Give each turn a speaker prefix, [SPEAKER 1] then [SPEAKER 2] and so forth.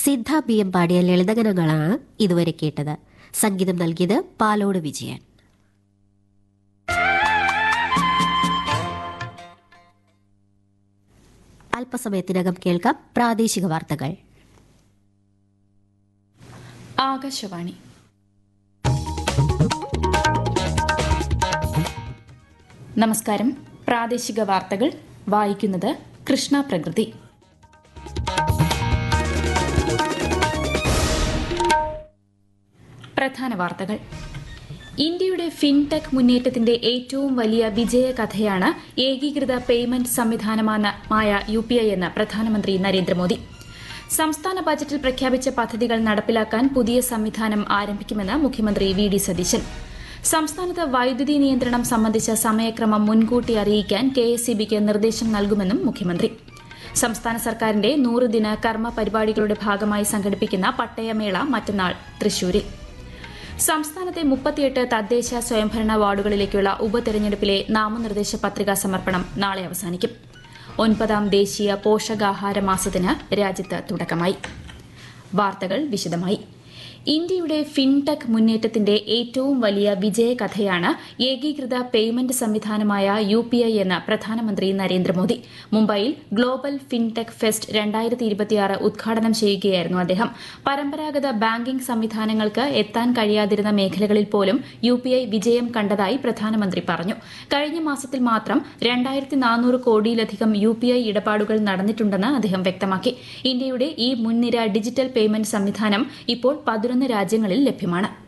[SPEAKER 1] Siddha B M പാടിയ ലളിതഗനങ്ങളാണ് ഇതുവരെ കേട്ടത് സംഗീതം നൽകിയത് പാലോട് വിജയൻ അല്പസമയത്തിനകം കേൾക്കാം പ്രാദേശിക വാർത്തകൾ
[SPEAKER 2] ആകാശവാണി നമസ്കാരം പ്രാദേശിക വാർത്തകൾ വായിക്കുന്നത് കൃഷ്ണ പ്രകൃതി പ്രധാന വാർത്തകൾ ഇന്ത്യയുടെ ഫിൻടെക് മുന്നേറ്റത്തിന്റെ ഏറ്റവും വലിയ വിജയകഥയാണ് ഏകീകൃത പേയ്മെന്റ് സംവിധാനമായ യു പി ഐ എന്ന് പ്രധാനമന്ത്രി നരേന്ദ്രമോദി സംസ്ഥാന ബജറ്റിൽ പ്രഖ്യാപിച്ച പദ്ധതികൾ നടപ്പിലാക്കാൻ പുതിയ സംവിധാനം ആരംഭിക്കുമെന്ന് മുഖ്യമന്ത്രി വി ഡി സതീശൻ സംസ്ഥാനത്ത് വൈദ്യുതി നിയന്ത്രണം സംബന്ധിച്ച സമയക്രമം മുൻകൂട്ടി അറിയിക്കാൻ കെ എസ് ബിക്ക് നിർദ്ദേശം നൽകുമെന്നും മുഖ്യമന്ത്രി സംസ്ഥാന സർക്കാരിന്റെ നൂറ് ദിന കർമ്മ പരിപാടികളുടെ ഭാഗമായി സംഘടിപ്പിക്കുന്ന പട്ടയമേള മറ്റന്നാൾ തൃശൂരിൽ സംസ്ഥാനത്തെ മുപ്പത്തിയെട്ട് തദ്ദേശ സ്വയംഭരണ വാർഡുകളിലേക്കുള്ള ഉപതെരഞ്ഞെടുപ്പിലെ നാമനിർദ്ദേശ പത്രികാ സമർപ്പണം നാളെ അവസാനിക്കും ഒൻപതാം ദേശീയ പോഷകാഹാര മാസത്തിന് രാജ്യത്ത് തുടക്കമായി വാർത്തകൾ വിശദമായി ഇന്ത്യയുടെ ഫിൻടെക് മുന്നേറ്റത്തിന്റെ ഏറ്റവും വലിയ വിജയകഥയാണ് ഏകീകൃത പേയ്മെന്റ് സംവിധാനമായ യു പി ഐ എന്ന് പ്രധാനമന്ത്രി നരേന്ദ്രമോദി മുംബൈയിൽ ഗ്ലോബൽ ഫിൻടെക് ഫെസ്റ്റ് രണ്ടായിരത്തി ഇരുപത്തിയാറ് ഉദ്ഘാടനം ചെയ്യുകയായിരുന്നു അദ്ദേഹം പരമ്പരാഗത ബാങ്കിംഗ് സംവിധാനങ്ങൾക്ക് എത്താൻ കഴിയാതിരുന്ന മേഖലകളിൽ പോലും യു പി ഐ വിജയം കണ്ടതായി പ്രധാനമന്ത്രി പറഞ്ഞു കഴിഞ്ഞ മാസത്തിൽ മാത്രം രണ്ടായിരത്തി നാനൂറ് കോടിയിലധികം യു പി ഐ ഇടപാടുകൾ നടന്നിട്ടുണ്ടെന്ന് അദ്ദേഹം വ്യക്തമാക്കി ഇന്ത്യയുടെ ഈ മുൻനിര ഡിജിറ്റൽ പേയ്മെന്റ് സംവിധാനം ഇപ്പോൾ പതിനൊന്ന് രാജ്യങ്ങളിൽ ലഭ്യമാണ്